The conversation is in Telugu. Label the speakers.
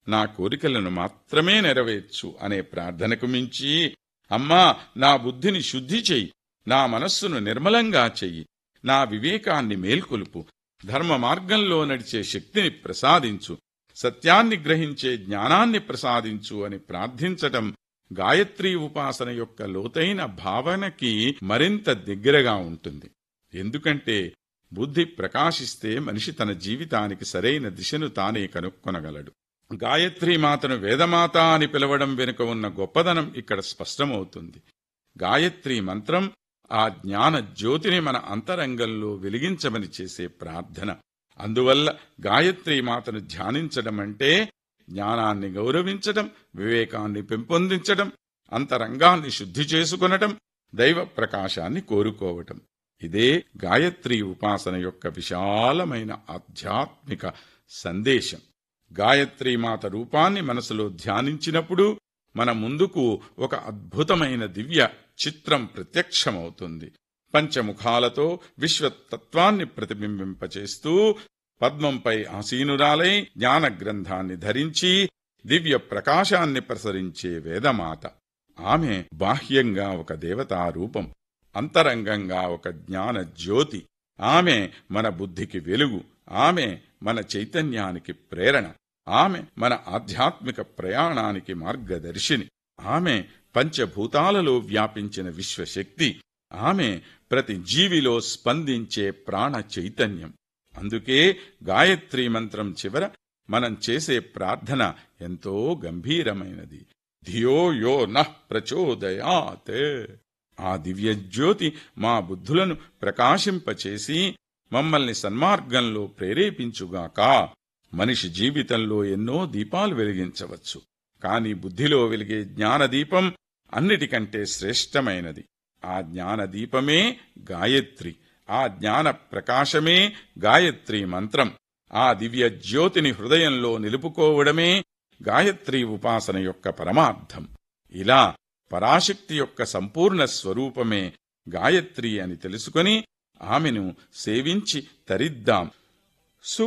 Speaker 1: నా కోరికలను మాత్రమే నెరవేర్చు అనే ప్రార్థనకు మించి అమ్మా నా బుద్ధిని శుద్ధి చెయ్యి నా మనస్సును నిర్మలంగా చెయ్యి నా వివేకాన్ని మేల్కొలుపు ధర్మ మార్గంలో నడిచే శక్తిని ప్రసాదించు సత్యాన్ని గ్రహించే జ్ఞానాన్ని ప్రసాదించు అని ప్రార్థించటం గాయత్రీ ఉపాసన యొక్క లోతైన భావనకి మరింత దగ్గరగా ఉంటుంది ఎందుకంటే బుద్ధి ప్రకాశిస్తే మనిషి తన జీవితానికి సరైన దిశను తానే కనుక్కొనగలడు గాయత్రీ మాతను వేదమాత అని పిలవడం వెనుక ఉన్న గొప్పదనం ఇక్కడ స్పష్టమవుతుంది గాయత్రీ మంత్రం ఆ జ్ఞాన జ్యోతిని మన అంతరంగంలో వెలిగించమని చేసే ప్రార్థన అందువల్ల గాయత్రీ మాతను ధ్యానించడం అంటే జ్ఞానాన్ని గౌరవించటం వివేకాన్ని పెంపొందించటం అంతరంగాన్ని శుద్ధి చేసుకొనటం దైవ ప్రకాశాన్ని కోరుకోవటం ఇదే గాయత్రీ ఉపాసన యొక్క విశాలమైన ఆధ్యాత్మిక సందేశం గాయత్రీ మాత రూపాన్ని మనసులో ధ్యానించినప్పుడు మన ముందుకు ఒక అద్భుతమైన దివ్య చిత్రం ప్రత్యక్షమవుతుంది పంచముఖాలతో విశ్వతత్వాన్ని ప్రతిబింబింపచేస్తూ పద్మంపై ఆసీనురాలై జ్ఞాన గ్రంథాన్ని ధరించి దివ్య ప్రకాశాన్ని ప్రసరించే వేదమాత ఆమె బాహ్యంగా ఒక దేవతా రూపం అంతరంగంగా ఒక జ్ఞాన జ్యోతి ఆమె మన బుద్ధికి వెలుగు ఆమె మన చైతన్యానికి ప్రేరణ ఆమె మన ఆధ్యాత్మిక ప్రయాణానికి మార్గదర్శిని ఆమె పంచభూతాలలో వ్యాపించిన విశ్వశక్తి ఆమె ప్రతి జీవిలో స్పందించే ప్రాణ చైతన్యం అందుకే గాయత్రీ మంత్రం చివర మనం చేసే ప్రార్థన ఎంతో గంభీరమైనది ధియో యో నః ప్రచోదయాత్ ఆ దివ్యజ్యోతి మా బుద్ధులను ప్రకాశింపచేసి మమ్మల్ని సన్మార్గంలో ప్రేరేపించుగాక మనిషి జీవితంలో ఎన్నో దీపాలు వెలిగించవచ్చు కాని బుద్ధిలో వెలిగే జ్ఞానదీపం అన్నిటికంటే శ్రేష్టమైనది ఆ జ్ఞానదీపమే గాయత్రి ఆ జ్ఞాన ప్రకాశమే గాయత్రి మంత్రం ఆ దివ్య జ్యోతిని హృదయంలో నిలుపుకోవడమే గాయత్రి ఉపాసన యొక్క పరమార్థం ఇలా పరాశక్తి యొక్క సంపూర్ణ స్వరూపమే గాయత్రి అని తెలుసుకొని ఆమెను సేవించి తరిద్దాం